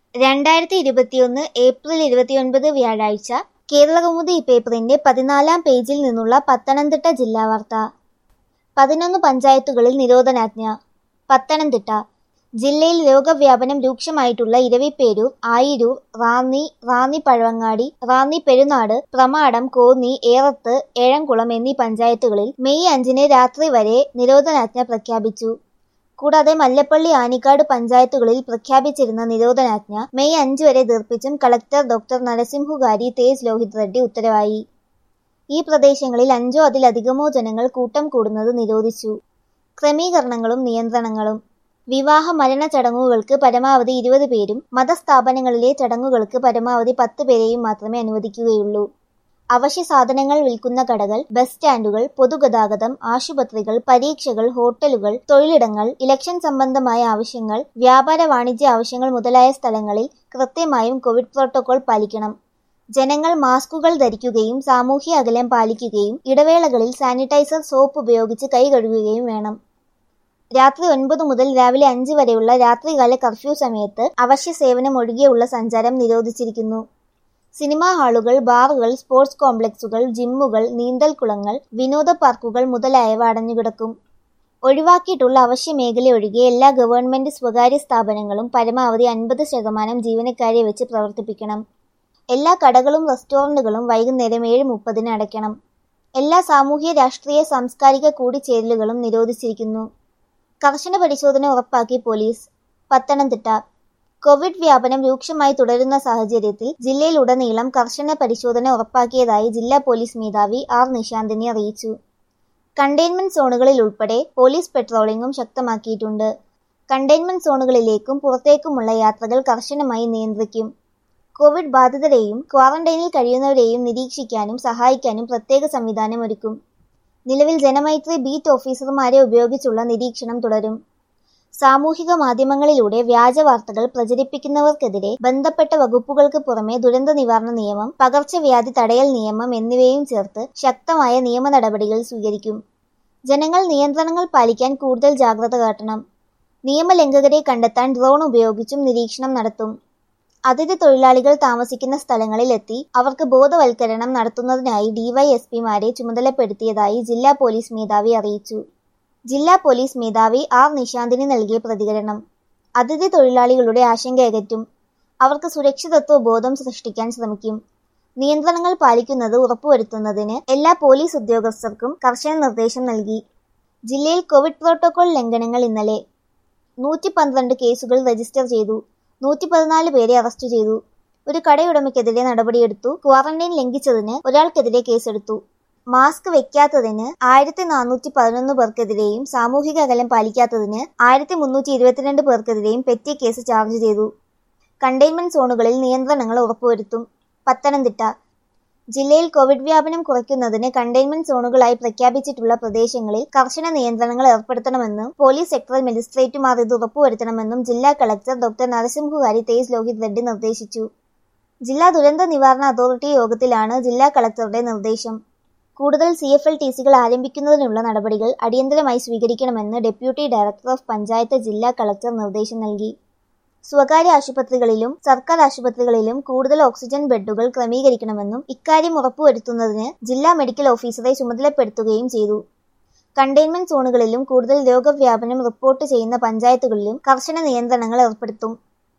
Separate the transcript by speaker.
Speaker 1: രണ്ടായിരത്തി ഇരുപത്തിയൊന്ന് ഏപ്രിൽ ഇരുപത്തിയൊൻപത് വ്യാഴാഴ്ച കേരളകൗമുദി പേപ്പറിന്റെ പതിനാലാം പേജിൽ നിന്നുള്ള പത്തനംതിട്ട ജില്ലാ വാർത്ത പതിനൊന്ന് പഞ്ചായത്തുകളിൽ നിരോധനാജ്ഞ പത്തനംതിട്ട ജില്ലയിൽ രോഗവ്യാപനം രൂക്ഷമായിട്ടുള്ള ഇരവിപ്പേരൂർ ആയിരൂർ റാന്നി റാന്നി പഴവങ്ങാടി റാന്നി പെരുനാട് പ്രമാടം കോന്നി ഏറത്ത് ഏഴംകുളം എന്നീ പഞ്ചായത്തുകളിൽ മെയ് അഞ്ചിന് രാത്രി വരെ നിരോധനാജ്ഞ പ്രഖ്യാപിച്ചു കൂടാതെ മല്ലപ്പള്ളി ആനിക്കാട് പഞ്ചായത്തുകളിൽ പ്രഖ്യാപിച്ചിരുന്ന നിരോധനാജ്ഞ മെയ് അഞ്ച് വരെ ദീർഘിച്ചും കളക്ടർ ഡോക്ടർ നരസിംഹുകാരി തേജ് ലോഹിത് റെഡ്ഡി ഉത്തരവായി ഈ പ്രദേശങ്ങളിൽ അഞ്ചോ അതിലധികമോ ജനങ്ങൾ കൂട്ടം കൂടുന്നത് നിരോധിച്ചു ക്രമീകരണങ്ങളും നിയന്ത്രണങ്ങളും വിവാഹ മരണ ചടങ്ങുകൾക്ക് പരമാവധി ഇരുപത് പേരും മതസ്ഥാപനങ്ങളിലെ ചടങ്ങുകൾക്ക് പരമാവധി പത്ത് പേരെയും മാത്രമേ അനുവദിക്കുകയുള്ളൂ അവശ്യ സാധനങ്ങൾ വിൽക്കുന്ന കടകൾ ബസ് സ്റ്റാൻഡുകൾ പൊതുഗതാഗതം ആശുപത്രികൾ പരീക്ഷകൾ ഹോട്ടലുകൾ തൊഴിലിടങ്ങൾ ഇലക്ഷൻ സംബന്ധമായ ആവശ്യങ്ങൾ വ്യാപാര വാണിജ്യ ആവശ്യങ്ങൾ മുതലായ സ്ഥലങ്ങളിൽ കൃത്യമായും കോവിഡ് പ്രോട്ടോകോൾ പാലിക്കണം ജനങ്ങൾ മാസ്കുകൾ ധരിക്കുകയും സാമൂഹ്യ അകലം പാലിക്കുകയും ഇടവേളകളിൽ സാനിറ്റൈസർ സോപ്പ് ഉപയോഗിച്ച് കൈ കഴുകുകയും വേണം രാത്രി ഒൻപത് മുതൽ രാവിലെ അഞ്ച് വരെയുള്ള രാത്രികാല കർഫ്യൂ സമയത്ത് അവശ്യ സേവനം ഒഴികെയുള്ള സഞ്ചാരം നിരോധിച്ചിരിക്കുന്നു സിനിമാ ഹാളുകൾ ബാറുകൾ സ്പോർട്സ് കോംപ്ലക്സുകൾ ജിമ്മുകൾ നീന്തൽക്കുളങ്ങൾ വിനോദ പാർക്കുകൾ മുതലായവ അടഞ്ഞുകിടക്കും ഒഴിവാക്കിയിട്ടുള്ള അവശ്യ മേഖല ഒഴികെ എല്ലാ ഗവൺമെന്റ് സ്വകാര്യ സ്ഥാപനങ്ങളും പരമാവധി അൻപത് ശതമാനം ജീവനക്കാരെ വെച്ച് പ്രവർത്തിപ്പിക്കണം എല്ലാ കടകളും റെസ്റ്റോറന്റുകളും വൈകുന്നേരം ഏഴ് മുപ്പതിന് അടയ്ക്കണം എല്ലാ സാമൂഹ്യ രാഷ്ട്രീയ സാംസ്കാരിക കൂടിച്ചേരലുകളും നിരോധിച്ചിരിക്കുന്നു കർശന പരിശോധന ഉറപ്പാക്കി പോലീസ് പത്തനംതിട്ട കോവിഡ് വ്യാപനം രൂക്ഷമായി തുടരുന്ന സാഹചര്യത്തിൽ ജില്ലയിലുടനീളം കർശന പരിശോധന ഉറപ്പാക്കിയതായി ജില്ലാ പോലീസ് മേധാവി ആർ നിശാന്തിനി അറിയിച്ചു കണ്ടെയ്ൻമെന്റ് സോണുകളിൽ ഉൾപ്പെടെ പോലീസ് പെട്രോളിംഗും ശക്തമാക്കിയിട്ടുണ്ട് കണ്ടെയ്ൻമെന്റ് സോണുകളിലേക്കും പുറത്തേക്കുമുള്ള യാത്രകൾ കർശനമായി നിയന്ത്രിക്കും കോവിഡ് ബാധിതരെയും ക്വാറന്റൈനിൽ കഴിയുന്നവരെയും നിരീക്ഷിക്കാനും സഹായിക്കാനും പ്രത്യേക സംവിധാനം ഒരുക്കും നിലവിൽ ജനമൈത്രി ബീറ്റ് ഓഫീസർമാരെ ഉപയോഗിച്ചുള്ള നിരീക്ഷണം തുടരും സാമൂഹിക മാധ്യമങ്ങളിലൂടെ വ്യാജ വാർത്തകൾ പ്രചരിപ്പിക്കുന്നവർക്കെതിരെ ബന്ധപ്പെട്ട വകുപ്പുകൾക്ക് പുറമെ ദുരന്ത നിവാരണ നിയമം പകർച്ചവ്യാധി തടയൽ നിയമം എന്നിവയും ചേർത്ത് ശക്തമായ നിയമ നടപടികൾ സ്വീകരിക്കും ജനങ്ങൾ നിയന്ത്രണങ്ങൾ പാലിക്കാൻ കൂടുതൽ ജാഗ്രത കാട്ടണം നിയമലംഘകരെ കണ്ടെത്താൻ ഡ്രോൺ ഉപയോഗിച്ചും നിരീക്ഷണം നടത്തും അതിഥി തൊഴിലാളികൾ താമസിക്കുന്ന സ്ഥലങ്ങളിൽ എത്തി അവർക്ക് ബോധവൽക്കരണം നടത്തുന്നതിനായി ഡിവൈഎസ്പിമാരെ ചുമതലപ്പെടുത്തിയതായി ജില്ലാ പോലീസ് മേധാവി അറിയിച്ചു ജില്ലാ പോലീസ് മേധാവി ആർ നിശാന്തിന് നൽകിയ പ്രതികരണം അതിഥി തൊഴിലാളികളുടെ ആശങ്കയകറ്റും അവർക്ക് സുരക്ഷിതത്വ ബോധം സൃഷ്ടിക്കാൻ ശ്രമിക്കും നിയന്ത്രണങ്ങൾ പാലിക്കുന്നത് ഉറപ്പുവരുത്തുന്നതിന് എല്ലാ പോലീസ് ഉദ്യോഗസ്ഥർക്കും കർശന നിർദ്ദേശം നൽകി ജില്ലയിൽ കോവിഡ് പ്രോട്ടോകോൾ ലംഘനങ്ങൾ ഇന്നലെ നൂറ്റി പന്ത്രണ്ട് കേസുകൾ രജിസ്റ്റർ ചെയ്തു നൂറ്റി പതിനാല് പേരെ അറസ്റ്റ് ചെയ്തു ഒരു കടയുടമയ്ക്കെതിരെ നടപടിയെടുത്തു ക്വാറന്റൈൻ ലംഘിച്ചതിന് ഒരാൾക്കെതിരെ കേസെടുത്തു മാസ്ക് വെക്കാത്തതിന് ആയിരത്തി നാനൂറ്റി പതിനൊന്ന് പേർക്കെതിരെയും സാമൂഹിക അകലം പാലിക്കാത്തതിന് ആയിരത്തി മുന്നൂറ്റി ഇരുപത്തിരണ്ട് പേർക്കെതിരെയും പെറ്റി കേസ് ചാർജ് ചെയ്തു കണ്ടെയ്ൻമെന്റ് സോണുകളിൽ നിയന്ത്രണങ്ങൾ ഉറപ്പുവരുത്തും പത്തനംതിട്ട ജില്ലയിൽ കോവിഡ് വ്യാപനം കുറയ്ക്കുന്നതിന് കണ്ടെയ്ൻമെന്റ് സോണുകളായി പ്രഖ്യാപിച്ചിട്ടുള്ള പ്രദേശങ്ങളിൽ കർശന നിയന്ത്രണങ്ങൾ ഏർപ്പെടുത്തണമെന്നും പോലീസ് സെക്ടറൽ മജിസ്ട്രേറ്റുമാർ ഇത് ഉറപ്പുവരുത്തണമെന്നും ജില്ലാ കളക്ടർ ഡോക്ടർ നരസിംഹുകാരി തേജ് ലോഹിത് റെഡ്ഡി നിർദ്ദേശിച്ചു ജില്ലാ ദുരന്ത നിവാരണ അതോറിറ്റി യോഗത്തിലാണ് ജില്ലാ കളക്ടറുടെ നിർദ്ദേശം കൂടുതൽ സി എഫ് എൽ ടി സികൾ ആരംഭിക്കുന്നതിനുള്ള നടപടികൾ അടിയന്തരമായി സ്വീകരിക്കണമെന്ന് ഡെപ്യൂട്ടി ഡയറക്ടർ ഓഫ് പഞ്ചായത്ത് ജില്ലാ കളക്ടർ നിർദ്ദേശം നൽകി സ്വകാര്യ ആശുപത്രികളിലും സർക്കാർ ആശുപത്രികളിലും കൂടുതൽ ഓക്സിജൻ ബെഡുകൾ ക്രമീകരിക്കണമെന്നും ഇക്കാര്യം ഉറപ്പുവരുത്തുന്നതിന് ജില്ലാ മെഡിക്കൽ ഓഫീസറെ ചുമതലപ്പെടുത്തുകയും ചെയ്തു കണ്ടെയ്ൻമെന്റ് സോണുകളിലും കൂടുതൽ രോഗവ്യാപനം റിപ്പോർട്ട് ചെയ്യുന്ന പഞ്ചായത്തുകളിലും കർശന നിയന്ത്രണങ്ങൾ ഏർപ്പെടുത്തും